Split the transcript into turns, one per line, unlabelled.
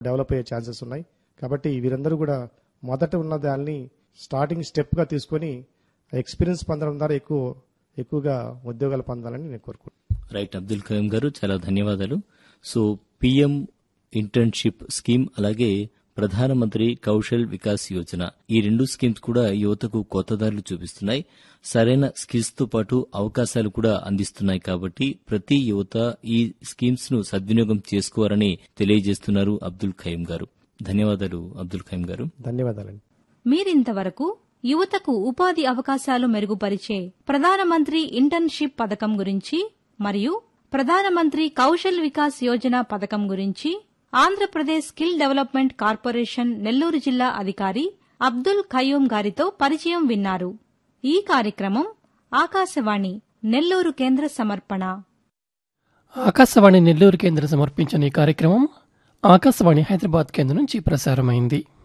develop అయ్యే chances ఉన్నాయి కాబట్టి వీరందరూ కూడా మొదట ఉన్న దాన్ని స్టార్టింగ్ స్టెప్గా తీసుకొని ఎక్స్పీరియన్స్ పొందడం ద్వారా ఎక్కువ ఎక్కువగా ఉద్యోగాలు పొందాలని నేను కోరుకుంటున్నాను
రైట్ అబ్దుల్ కరీం గారు చాలా ధన్యవాదాలు సో పిఎం ఇంటర్న్షిప్ స్కీమ్ అలాగే ప్రధానమంత్రి కౌశల్ వికాస్ యోజన ఈ రెండు స్కీమ్స్ కూడా యువతకు కొత్త దారులు చూపిస్తున్నాయి సరైన స్కిల్స్ తో పాటు అవకాశాలు కూడా అందిస్తున్నాయి కాబట్టి ప్రతి యువత ఈ స్కీమ్స్ ను సద్వినియోగం చేసుకోవాలని తెలియజేస్తున్నారు అబ్దుల్ ఖయీం గారు ధన్యవాదాలు అబ్దుల్ ఖయీం గారు
ధన్యవాదాలండి
మీరింతవరకు యువతకు ఉపాధి అవకాశాలు మెరుగుపరిచే ప్రధానమంత్రి ఇంటర్న్షిప్ పథకం గురించి మరియు ప్రధానమంత్రి కౌశల్ వికాస్ యోజన పథకం గురించి Andhra Pradesh skill development corporation Nellore జిల్లా అధికారి అబ్దుల్ ఖయూం గారితో పరిచయం విన్నారు ఈ కార్యక్రమం ఆకాశవాణి నెల్లూరు కేంద్ర సమర్పణ
ఆకాశవాణి నెల్లూరు కేంద్రం సమర్పించిన ఈ కార్యక్రమం ఆకాశవాణి హైదరాబాద్ కేంద్రం నుంచి ప్రసారమైంది